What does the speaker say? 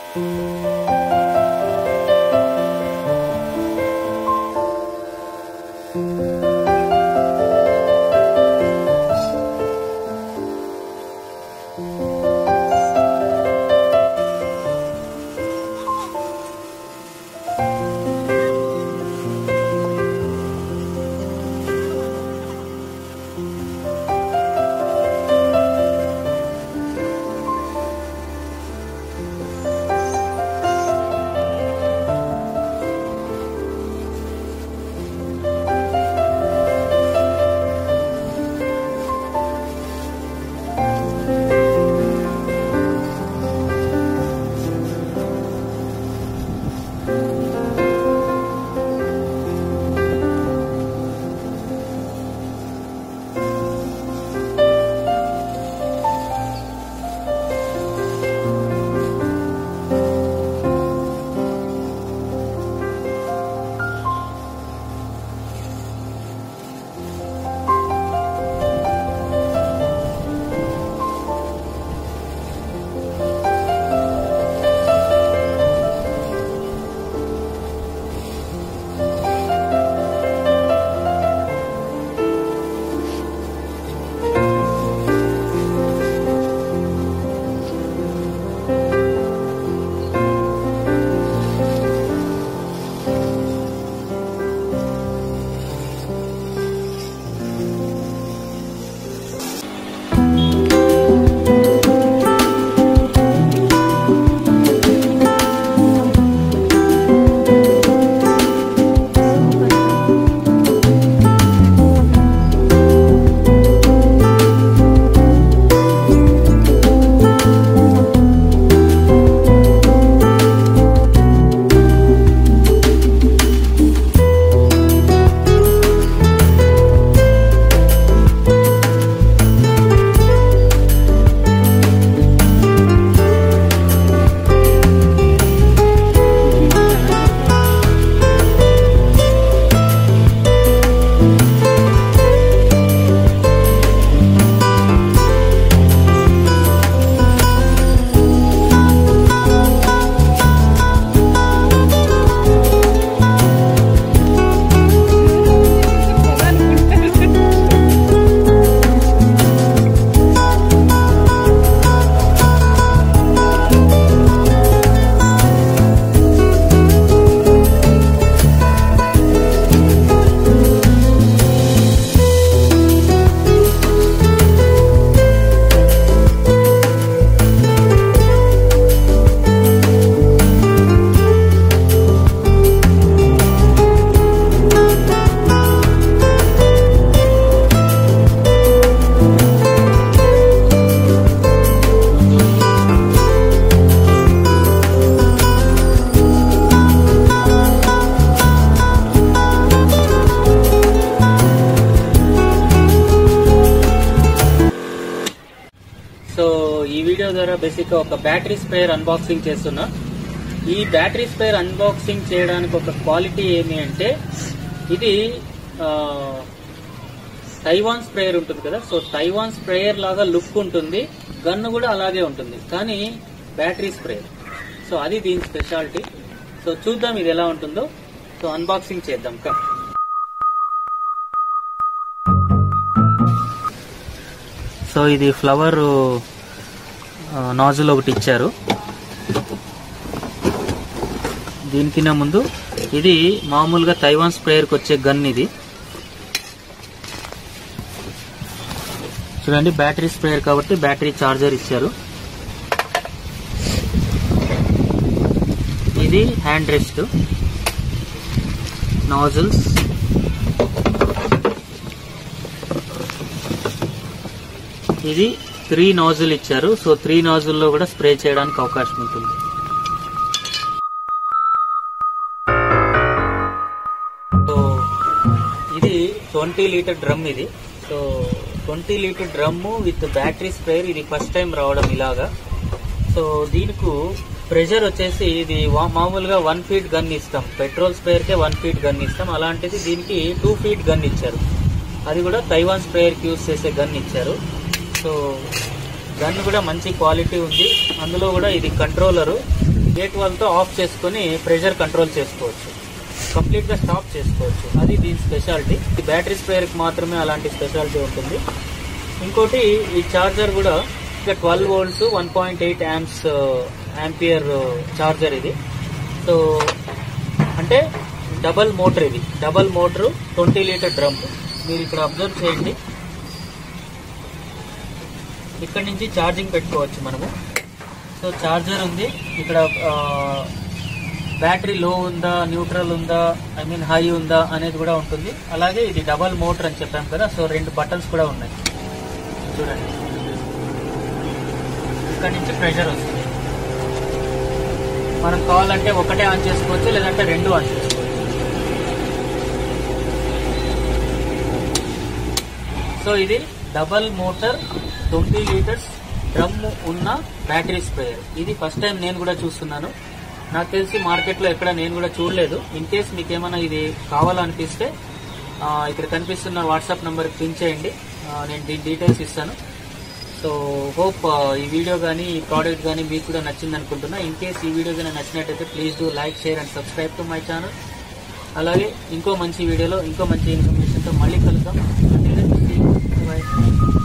so ఈ video ద్వారా basic గా ఒక బ్యాటరీ స్ప్రేయర్ అన్బాక్సింగ్ చేస్తున్నా ఈ బ్యాటరీ స్ప్రేయర్ అన్బాక్సింగ్ చేయడానికి ఒక క్వాలిటీ ఏమి అంటే ఇది ఆ, తైవాన్ స్ప్రేయర్ ఉంటుంది కదా సో తైవాన్ స్ప్రేయర్ లాగా లుక్ ఉంటుంది గన్ కూడా అలాగే ఉంటుంది కానీ బ్యాటరీ స్ప్రేయర్ సో అది దీని స్పెషాలిటీ సో చూద్దాం ఇది ఎలా ఉంటుందో సో అన్బాక్సింగ్ చేద్దాం కా సో ఇది ఫ్లవర్ నాజుల్ ఒకటి ఇచ్చారు దీనికిన్నా ముందు ఇది మామూలుగా తైవాన్ స్ప్రేయర్కి వచ్చే గన్ ఇది చూడండి బ్యాటరీ స్ప్రేయర్ కాబట్టి బ్యాటరీ చార్జర్ ఇచ్చారు ఇది హ్యాండ్ రెస్ట్ నాజల్స్ ఇది త్రీ నాజుల్ ఇచ్చారు సో త్రీ నాజుల్లో కూడా స్ప్రే చేయడానికి అవకాశం ఉంటుంది సో ఇది ట్వంటీ లీటర్ డ్రమ్ ఇది so twenty litre drum with battery sprayer ఇది ఫస్ట్ టైం రావడం ఇలాగా సో దీనికి ప్రెషర్ వచ్చేసి ఇది వా- మామూలుగా వన్ ఫీట్ గన్ ఇస్తాం పెట్రోల్ స్ప్రేయర్ కే వన్ ఫీట్ గన్ ఇస్తాం అలాంటిది దీనికి టూ ఫీట్ గన్ ఇచ్చారు అది కూడా తైవాన్ స్ప్రేయర్ కి యూస్ చేసే గన్ ఇచ్చారు సో గన్ కూడా మంచి క్వాలిటీ ఉంది అందులో కూడా ఇది కంట్రోలరు గేట్ వాల్తో ఆఫ్ చేసుకొని ప్రెషర్ కంట్రోల్ చేసుకోవచ్చు కంప్లీట్ గా స్టాప్ చేసుకోవచ్చు అది దీని స్పెషాలిటీ ఈ బ్యాటరీ స్ప్రేయర్ కి మాత్రమే అలాంటి స్పెషాలిటీ ఉంటుంది ఇంకోటి ఈ చార్జర్ కూడా ఇక twelve volts one point eight amps ampere charger ఇది సో అంటే డబల్ మోటర్ ఇది double motor twenty litre drum మీరు ఇక్కడ అబ్జర్వ్ చేయండి ఇక్కడ నుంచి ఛార్జింగ్ పెట్టుకోవచ్చు మనము సో ఛార్జర్ ఉంది ఇక్కడ ఆ, బ్యాటరీ లో ఉందా న్యూట్రల్ ఉందా ఐ మీన్ హై ఉందా అనేది కూడా ఉంటుంది అలాగే ఇది డబల్ మోటర్ అని చెప్పాం కదా సో రెండు బటన్స్ కూడా ఉన్నాయి చూడండి ఇక్కడ నుంచి ప్రెషర్ వస్తుంది మనం కావాలంటే ఒకటే ఆన్ చేసుకోవచ్చు లేదంటే రెండు ఆన్ చేసుకోవచ్చు సో ఇది double motor twenty litres drum ఉన్న బ్యాటరీ స్ప్రేయర్ ఇది ఫస్ట్ టైం నేను కూడా చూస్తున్నాను నాకు తెలిసి మార్కెట్లో ఎక్కడ నేను కూడా చూడలేదు ఇన్ కేస్ మీకు ఏమైనా ఇది కావాలనిపిస్తే ఆ, ఇక్కడ కనిపిస్తున్న వాట్సాప్ నెంబర్కి పిన్ చేయండి ఆ, నేను దీని డీటెయిల్స్ ఇస్తాను సో హోప్ ఈ వీడియో కానీ ఈ ప్రోడక్ట్ కానీ మీకు కూడా నచ్చింది అనుకుంటున్నా ఇన్ కేస్ ఈ వీడియో కానీ నచ్చినట్టయితే please do like share and subscribe to my channel అలాగే ఇంకో మంచి వీడియోలో ఇంకో మంచి ఇన్ఫర్మేషన్తో మళ్ళీ కలుద్దాం బాయ్